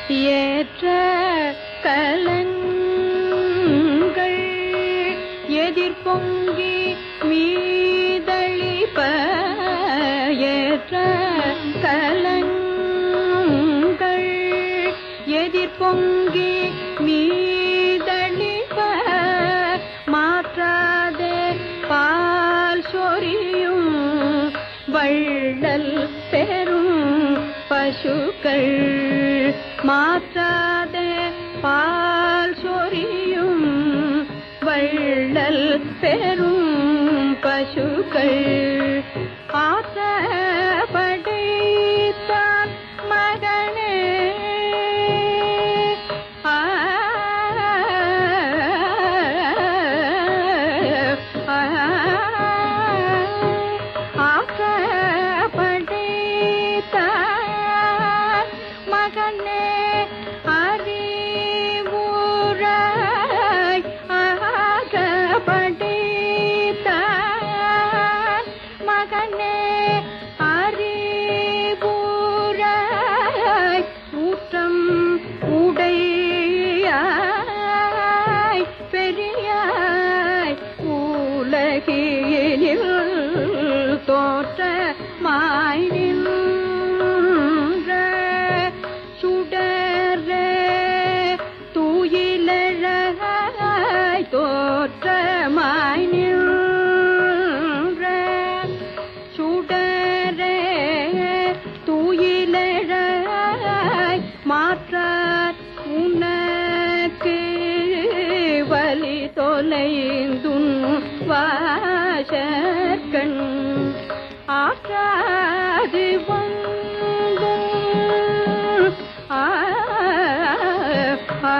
ஏற்ற கலன்கள் எதிர்பொங்கி மீதளிப்ப ஏற்ற கலன்கள் எதிர்பொங்கி மீதளிப்ப மாற்றாதே பால் சொரியும் வள்ளல் பெரும் பசுக்கள் மாற்றாதே பால் சொரியும் வள்ளல் பெரும் பசுக்கள் ஆத்த படைத்தான் மகனே ஆ ஆக்கப்படைத்தான் மகனே அறிவுராய் ஆக்கப்படைத்தான் மகனே அறிவுராய் ஊற்றம் உடையாய் பெரியாய் உலகினில் தோற்ற மாய் நின்ற சுடரே தூயிலழகாய் தோற்றமாய் நின்ற சுடரே தூயிலழாய் மாற்றார் உனக்கு வலி தொலைந்தும் வாசற்கண் ஆற்றாது வந்தும் ஆ ஆ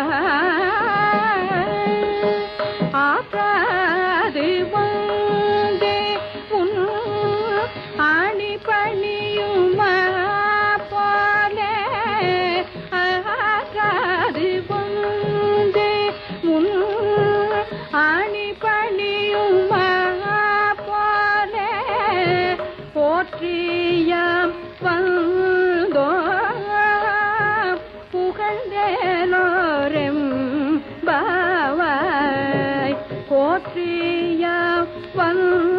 ஆற்றாது வந்தே உன் ஆணி பணியுமா போலே ஆற்றாது வந்தே உன் ஆணி பணியுமா போலே போற்றியாம் வந்தோ புகழ்ந்தேலோரெம் பாவாய் போற்றியாம் வந்தோ